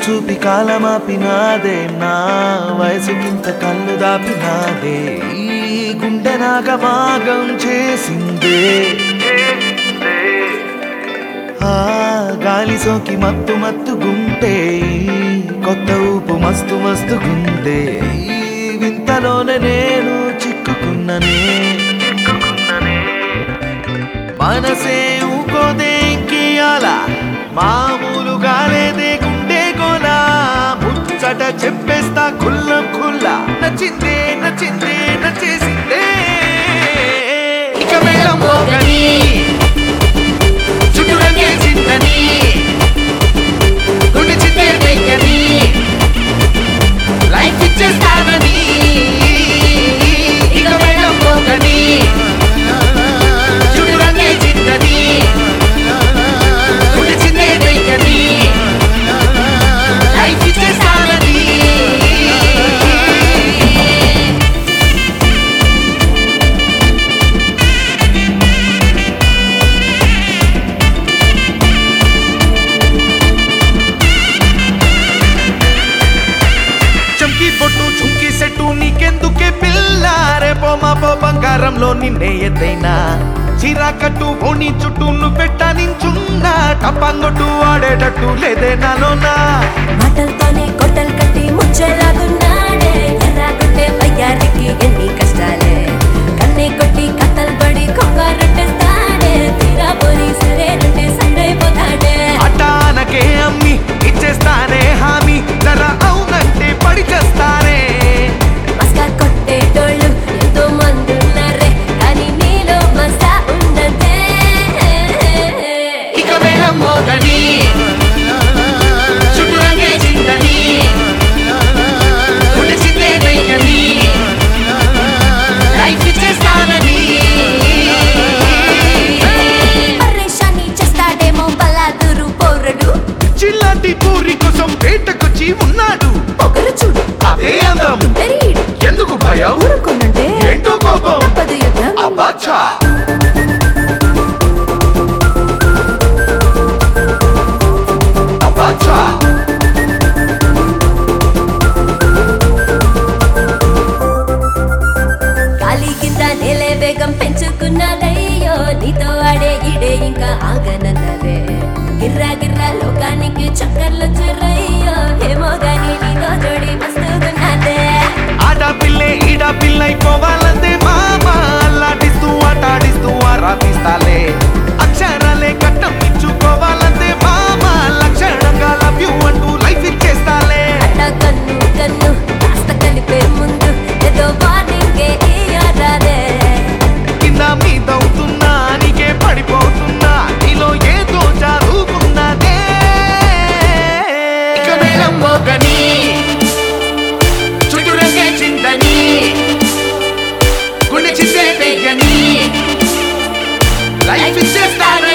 చూపి కాలమాపినాదే నా వయసుకింత కళ్ళు దాపినాదే ఈ గుండె నాగమాగం చేసిందే ఆ గాలి సోకి మత్తు మత్తు గుంటే కొత్త ఊపు మస్తు మస్తు గుందే ఈ వింతలోనే నేను చిక్కుకున్ననే మనసే ఊకోదే ఇంకియాల మామూలుగా లేదే గుండె కోలా ముచ్చట చెప్పేస్తా కుల్లం కుల్లా నచ్చిందే నచ్చిందే నచ్చేసిందే ఇక మేళం మోగని చుట్టూ రంగేసిందని గుండె చిందే వెయ్యని లైఫ్ ఇచ్చేస్తానని ఇక మేళం మోగని చుట్టూ రంగేసిందని గుండె చిందే వెయ్యని లైఫ్ ఇచ్చేస్తానని చంకి బొట్టు చుంకి సెట్టు నీకెందుకే పిల్ల రేపో మాపో బంగారంలో నిన్నే ఎత్తైనా చిరాకట్టు ఓణి చుట్టూ నువ్వు పెట్టా నించున్నా టప్పంగొట్టు ఆడేటట్టు లేదే నాలోనా మాటలతోనే కొట్టలు కట్టి ముచ్చేలాగున్నాడే ఎర్రాగుంటే వయ్యారికి ఎన్ని కష్టాలే కన్నే కొట్టి కథలు పడి కొంగారట్టేస్తాడే తీరా పోని సరేనంటే సంగైపోతాడే అటానకే అమ్మి ఇచ్చేస్తానే హామీ జర అవునంటే పడి చేస్తానే మస్కా కొట్టేటోళ్ళు ఎంతో మంది ఉన్నారే కానీ నీలో మసా ఉన్నదే ఇక మేళం మోగని చుట్టూ రంగేసిందని గుండె చిందే వెయ్యని లైఫ్ ఇచ్చేస్తానని పరేషాని చేస్తాడేమో బలాదురు పోరడు చిల్లాటి పూరి కోసం వేటకొచ్చి ఉన్నాడు పొగరు చూడు అదే అందం తెరీడు ఎందుకు భయం ఊరుకున్నంటే ఏంటో కోపం తప్పదు యుద్ధం అబ్బచ్చా అబ్బచ్చా గాలి కింద నేలే వేగం పెంచుకున్నదయ్యో నీతో ఆడే ఇడే ఇంకా ఆగనన్నదే గిర్రా గిర్రా లోకానికి చక్కర్లు చెర్రయ్యో ఏమో గాని నీతో జోడి మస్తుగున్నదే ఆడపిల్లే ఈడ పిల్లైపోవాలందే మామ అల్లాడిస్తూ ఆటాడిస్తూ ఆరాధిస్తాలే అక్షరాలే కట్టం ఇచ్చుకోవాలందే మామ లక్షణంగా లవ్ యూ అంటూ లైఫ్ ఇచ్చేస్తాలే అట్ట కన్ను కన్ను కాస్త కలిపే ముందు ఏదో వార్నింగే ఇయ్యరాదే కింద మీదవుతున్నా నీకే పడిపోతున్నా నీలో ఏదో చదువుకున్నదే ఇక మేళం మోగని చుట్టూ రంగే చిందని గుండె చిందే వెయ్యని లైఫ్ ఇచ్చేస్తానని